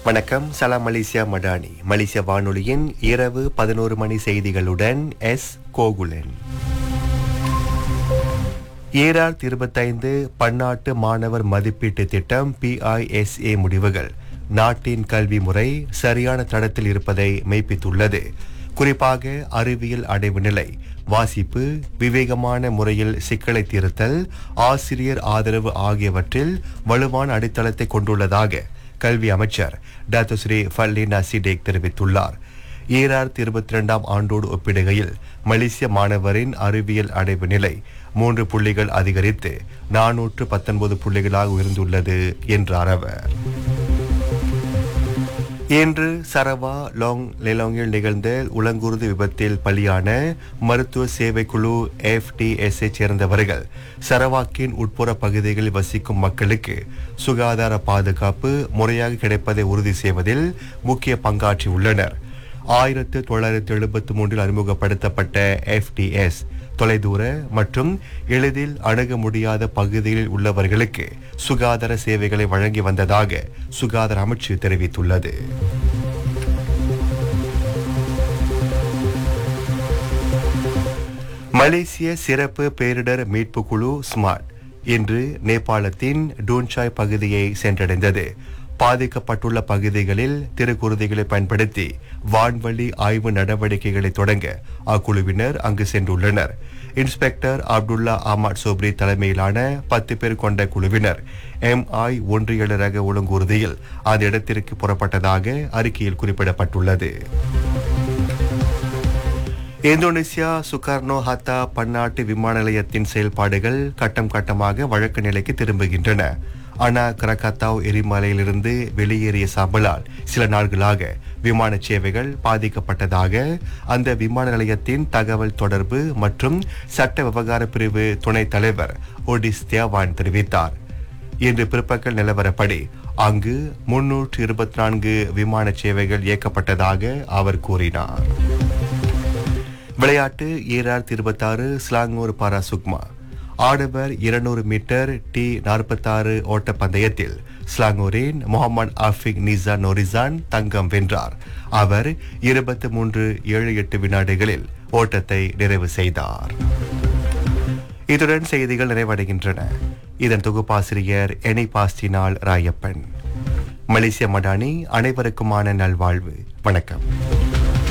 வணக்கம் சலாம் மலேசியா மடானி மலேசிய வானொலியின் இரவு பதினோரு மணி செய்திகளுடன் எஸ் கோகுலன் ஏஆர் இருபத்தைந்து பன்னாட்டு மாணவர் மதிப்பீட்டு திட்டம் பிஐஎஸ்ஏ முடிவுகள் நாட்டின் கல்வி முறை சரியான தடத்தில் இருப்பதை மெய்ப்பித்துள்ளது குறிப்பாக அறிவியல் அடைவு நிலை வாசிப்பு விவேகமான முறையில் சிக்கலை தீர்த்தல் ஆசிரியர் ஆதரவு ஆகியவற்றில் வலுவான அடித்தளத்தை கொண்டுள்ளதாக கல்வி அமைச்சர் டாக்டர் ஸ்ரீ ஃபல்லினா சிடேக் தெரிவித்துள்ளார் ஈராயிரத்தி இருபத்தி ரெண்டாம் ஆண்டோடு ஒப்பிடுகையில் மலேசிய மாணவரின் அறிவியல் அடைவு நிலை மூன்று புள்ளிகள் அதிகரித்து நானூற்று பத்தொன்பது புள்ளிகளாக உயர்ந்துள்ளது என்றார் அவர் இன்று சரவா லாங் லெலாங்கில் நிகழ்ந்த உலங்குருது விபத்தில் பலியான மருத்துவ சேவை குழு எஃப்டிஎஸ்ஐ சேர்ந்தவர்கள் சரவாக்கின் உட்புற பகுதிகளில் வசிக்கும் மக்களுக்கு சுகாதார பாதுகாப்பு முறையாக கிடைப்பதை உறுதி செய்வதில் முக்கிய பங்காற்றி உள்ளனர் ஆயிரத்து தொள்ளாயிரத்து எழுபத்தி மூன்றில் அறிமுகப்படுத்தப்பட்ட எஃப்டிஎஸ் தொலைதூர மற்றும் எளிதில் அணுக முடியாத பகுதிகளில் உள்ளவர்களுக்கு சுகாதார சேவைகளை வழங்கி வந்ததாக சுகாதார அமைச்சு தெரிவித்துள்ளது மலேசிய சிறப்பு பேரிடர் மீட்பு குழு ஸ்மார்ட் இன்று நேபாளத்தின் டூன்சாய் பகுதியை சென்றடைந்தது பாதிக்கப்பட்டுள்ள பகுதிகளில் திருக்குருதிகளை பயன்படுத்தி வான்வழி ஆய்வு நடவடிக்கைகளை தொடங்க அக்குழுவினர் அங்கு சென்றுள்ளனர் இன்ஸ்பெக்டர் அப்துல்லா அஹமத் சோப்ரி தலைமையிலான பத்து பேர் கொண்ட குழுவினர் எம்ஐ ஒன்று ஏழு ரக ஒழுங்குறுதியில் அந்த இடத்திற்கு புறப்பட்டதாக அறிக்கையில் குறிப்பிடப்பட்டுள்ளது இந்தோனேசியா சுகார்னோ ஹத்தா பன்னாட்டு விமான நிலையத்தின் செயல்பாடுகள் கட்டம் கட்டமாக வழக்கு நிலைக்கு திரும்புகின்றன அனா கிரகத்தாவ் எரிமலையிலிருந்து வெளியேறிய சபலால் சில நாட்களாக விமான சேவைகள் பாதிக்கப்பட்டதாக அந்த விமான நிலையத்தின் தகவல் தொடர்பு மற்றும் சட்ட விவகார பிரிவு துணைத் தலைவர் ஒடிஸ் தேவான் தெரிவித்தார் இன்று பிற்பகல் நிலவரப்படி அங்கு முன்னூற்று இருபத்தி நான்கு விமான சேவைகள் இயக்கப்பட்டதாக அவர் கூறினார் விளையாட்டு ஈராயிரத்தி இருபத்தாறு ஸ்லாங்கூர் பாரா சுக்மா ஆடவர் இருநூறு மீட்டர் டி நாற்பத்தாறு ஓட்ட பந்தயத்தில் ஸ்லாங்கூரின் முகமது ஆஃபிக் நிசா நோரிசான் தங்கம் வென்றார் அவர் இருபத்தி மூன்று ஏழு எட்டு வினாடிகளில் ஓட்டத்தை நிறைவு செய்தார் இத்துடன் செய்திகள் நிறைவடைகின்றன இதன் தொகுப்பாசிரியர் எனி பாஸ்டினால் ராயப்பன் மலேசிய மடானி அனைவருக்குமான நல்வாழ்வு வணக்கம்